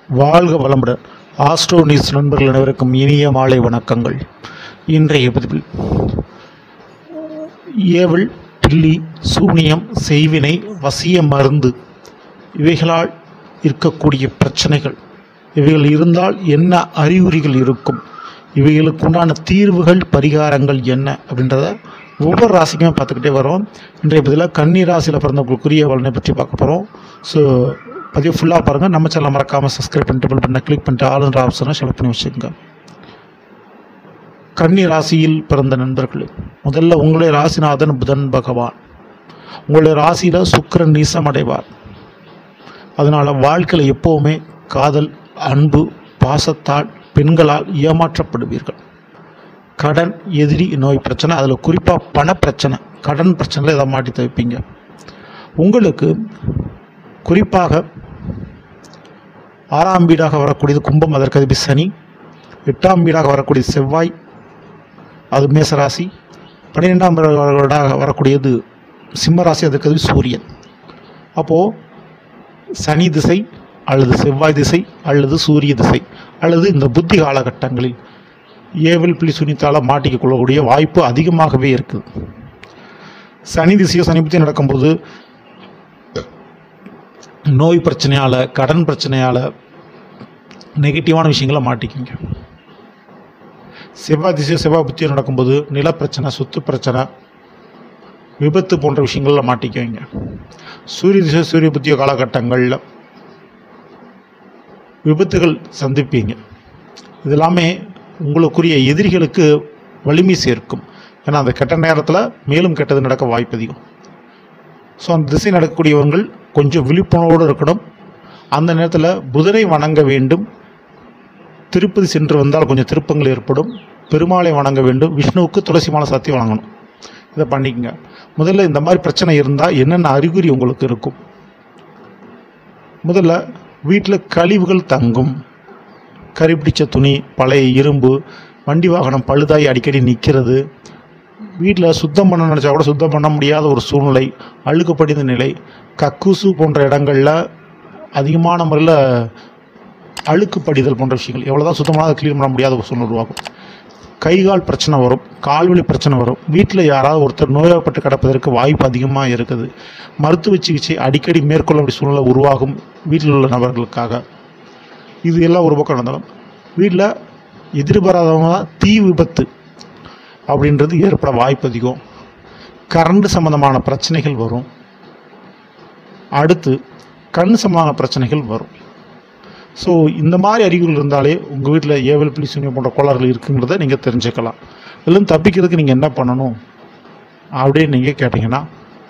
வாழ்க வளமுடன் astro news நண்பர்கள் அனைவருக்கும் இனிய மாலை வணக்கங்கள் இன்றைய பதிவில் ஏவல் பில்லி சூனியம் செய்வினை வசிய மருந்து இவைகளால் இருக்கக்கூடிய பிரச்சனைகள் இவைகள் இருந்தால் என்ன அறிகுறிகள் இருக்கும் இவைகளுக்கு உண்டான தீர்வுகள் பரிகாரங்கள் என்ன அப்படின்றத ஒவ்வொரு ராசிக்குமே பார்த்துக்கிட்டே வரோம் இன்றைய பதிலாக கன்னி ராசியில் பிறந்தவங்களுக்குரிய பலனை பற்றி பார்க்க போகிறோம் ஸோ பதிவு ஃபுல்லாக பாருங்கள் நம்ம சேனலை மறக்காமல் சப்ஸ்கிரைப் பண்ணிட்டு பெல் பண்ண கிளிக் பண்ணிட்டு ஆளுன்ற ஆப்ஷனை செலக்ட் பண்ணி வச்சுக்கோங்க கன்னி ராசியில் பிறந்த நண்பர்களே முதல்ல உங்களுடைய ராசிநாதன் புதன் பகவான் உங்களுடைய ராசியில் சுக்கிரன் நீசம் அடைவார் அதனால் வாழ்க்கையில் எப்போவுமே காதல் அன்பு பாசத்தால் பெண்களால் ஏமாற்றப்படுவீர்கள் கடன் எதிரி நோய் பிரச்சனை அதில் குறிப்பாக பண பிரச்சனை கடன் பிரச்சனையில் இதை மாட்டி தவிப்பீங்க உங்களுக்கு குறிப்பாக ஆறாம் வீடாக வரக்கூடியது கும்பம் அதற்கு அதிபதி சனி எட்டாம் வீடாக வரக்கூடிய செவ்வாய் அது மேசராசி பன்னிரெண்டாம் வீடாக வரக்கூடியது சிம்மராசி அதற்கு அதிபதி சூரியன் அப்போது சனி திசை அல்லது செவ்வாய் திசை அல்லது சூரிய திசை அல்லது இந்த புத்தி காலகட்டங்களில் ஏவல் பிளி சுனித்தால் மாட்டிக்க கொள்ளக்கூடிய வாய்ப்பு அதிகமாகவே இருக்குது சனி திசையோ சனி புத்தி நடக்கும்போது நோய் பிரச்சனையால் கடன் பிரச்சனையால் நெகட்டிவான விஷயங்களை மாட்டிக்கிங்க செவ்வாய் திசை செவ்வாய் புத்தி நடக்கும்போது நிலப்பிரச்சனை சொத்து பிரச்சனை விபத்து போன்ற விஷயங்களில் மாட்டிக்குவீங்க சூரிய திசை சூரிய புத்திய காலகட்டங்களில் விபத்துகள் சந்திப்பீங்க இது எல்லாமே உங்களுக்குரிய எதிரிகளுக்கு வலிமை சேர்க்கும் ஏன்னா அந்த கெட்ட நேரத்தில் மேலும் கெட்டது நடக்க வாய்ப்பு அதிகம் ஸோ அந்த திசை நடக்கக்கூடியவர்கள் கொஞ்சம் விழிப்புணர்வோடு இருக்கணும் அந்த நேரத்தில் புதனை வணங்க வேண்டும் திருப்பதி சென்று வந்தால் கொஞ்சம் திருப்பங்கள் ஏற்படும் பெருமாளை வணங்க வேண்டும் விஷ்ணுவுக்கு துளசி மாலை சாத்தி வணங்கணும் இதை பண்ணிக்கங்க முதல்ல இந்த மாதிரி பிரச்சனை இருந்தால் என்னென்ன அறிகுறி உங்களுக்கு இருக்கும் முதல்ல வீட்டில் கழிவுகள் தங்கும் கறி பிடிச்ச துணி பழைய இரும்பு வண்டி வாகனம் பழுதாகி அடிக்கடி நிற்கிறது வீட்டில் சுத்தம் பண்ண நினச்சா கூட சுத்தம் பண்ண முடியாத ஒரு சூழ்நிலை அழுக்கு படிந்த நிலை கக்கூசு போன்ற இடங்களில் அதிகமான முறையில் அழுக்கு படிதல் போன்ற விஷயங்கள் எவ்வளோ தான் சுத்தமாக க்ளீன் பண்ண முடியாத ஒரு சூழ்நிலை உருவாகும் கை கால் பிரச்சனை வரும் கால்வலி பிரச்சனை வரும் வீட்டில் யாராவது ஒருத்தர் நோய்வாய்ப்பட்டு கிடப்பதற்கு வாய்ப்பு அதிகமாக இருக்குது மருத்துவ சிகிச்சை அடிக்கடி மேற்கொள்ள வேண்டிய சூழ்நிலை உருவாகும் வீட்டில் உள்ள நபர்களுக்காக இது எல்லாம் ஒரு பக்கம் நடந்தாலும் வீட்டில் எதிர்பாராதமாக தீ விபத்து அப்படின்றது ஏற்பட வாய்ப்பு அதிகம் கரண்ட் சம்மந்தமான பிரச்சனைகள் வரும் அடுத்து கண் சம்மந்தமான பிரச்சனைகள் வரும் ஸோ இந்த மாதிரி அறிகுறிகள் இருந்தாலே உங்கள் வீட்டில் ஏவல் பிளி சூன்யம் போன்ற கோளாறுகள் இருக்குங்கிறத நீங்கள் தெரிஞ்சுக்கலாம் இதெல்லாம் தப்பிக்கிறதுக்கு நீங்கள் என்ன பண்ணணும் அப்படின்னு நீங்கள் கேட்டிங்கன்னா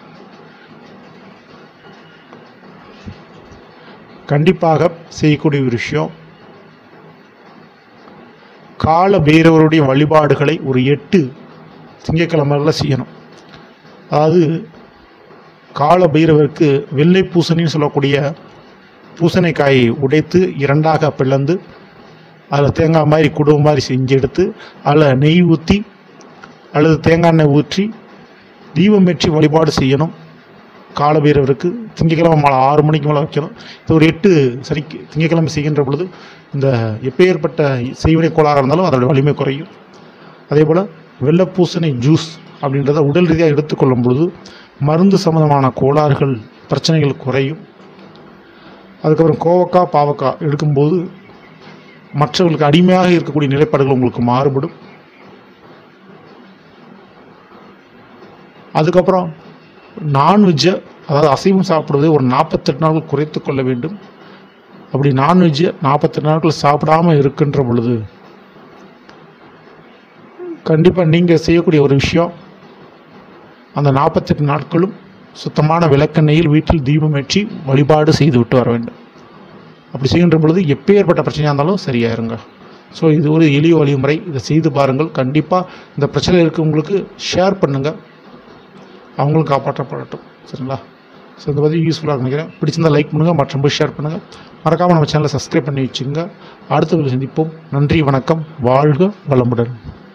கண்டிப்பாக செய்யக்கூடிய ஒரு விஷயம் கால பைரவருடைய வழிபாடுகளை ஒரு எட்டு திங்கக்கிழமையில் செய்யணும் அதாவது கால பைரவருக்கு வெள்ளை பூசணின்னு சொல்லக்கூடிய பூசணிக்காயை உடைத்து இரண்டாக பிளந்து அதில் தேங்காய் மாதிரி குடும்பம் மாதிரி செஞ்சு எடுத்து அதில் நெய் ஊற்றி அல்லது தேங்காய் எண்ணெய் ஊற்றி தீபம் ஏற்றி வழிபாடு செய்யணும் காலபைரவருக்கு திங்கக்கிழமை மாலை ஆறு மணிக்கு மேலே வைக்கணும் இது ஒரு எட்டு சனிக்கு திங்கக்கிழமை செய்கின்ற பொழுது இந்த எப்பேற்பட்ட செய்வினை கோளாறாக இருந்தாலும் அதோட வலிமை குறையும் அதே போல் வெள்ளைப்பூசணி ஜூஸ் அப்படின்றத உடல் ரீதியாக எடுத்துக்கொள்ளும் பொழுது மருந்து சம்மந்தமான கோளாறுகள் பிரச்சனைகள் குறையும் அதுக்கப்புறம் கோவக்காய் பாவக்காய் எடுக்கும்போது மற்றவர்களுக்கு அடிமையாக இருக்கக்கூடிய நிலைப்பாடுகள் உங்களுக்கு மாறுபடும் அதுக்கப்புறம் நான்வெஜ்ஜை அதாவது அசைவம் சாப்பிடுவதை ஒரு நாற்பத்தெட்டு நாட்கள் குறைத்து கொள்ள வேண்டும் அப்படி நான்வெஜ்ஜை நாற்பத்தெட்டு நாட்கள் சாப்பிடாமல் இருக்கின்ற பொழுது கண்டிப்பாக நீங்கள் செய்யக்கூடிய ஒரு விஷயம் அந்த நாற்பத்தெட்டு நாட்களும் சுத்தமான விளக்கெண்ணெயில் வீட்டில் தீபம் ஏற்றி வழிபாடு செய்து விட்டு வர வேண்டும் அப்படி செய்கின்ற பொழுது எப்பேற்பட்ட பிரச்சனையாக இருந்தாலும் சரியாயிருங்க ஸோ இது ஒரு எளிய வழிமுறை இதை செய்து பாருங்கள் கண்டிப்பாக இந்த பிரச்சனை இருக்கவங்களுக்கு ஷேர் பண்ணுங்கள் அவங்களும் காப்பாற்றப்படட்டும் சரிங்களா ஸோ இந்த பதிவு யூஸ்ஃபுல்லாக நினைக்கிறேன் பிடிச்சிருந்தா லைக் பண்ணுங்கள் மற்றும் ஷேர் பண்ணுங்கள் மறக்காமல் நம்ம சேனலை சப்ஸ்கிரைப் பண்ணி வச்சுங்க அடுத்த வீடியோ சந்திப்போம் நன்றி வணக்கம் வாழ்க வளமுடன்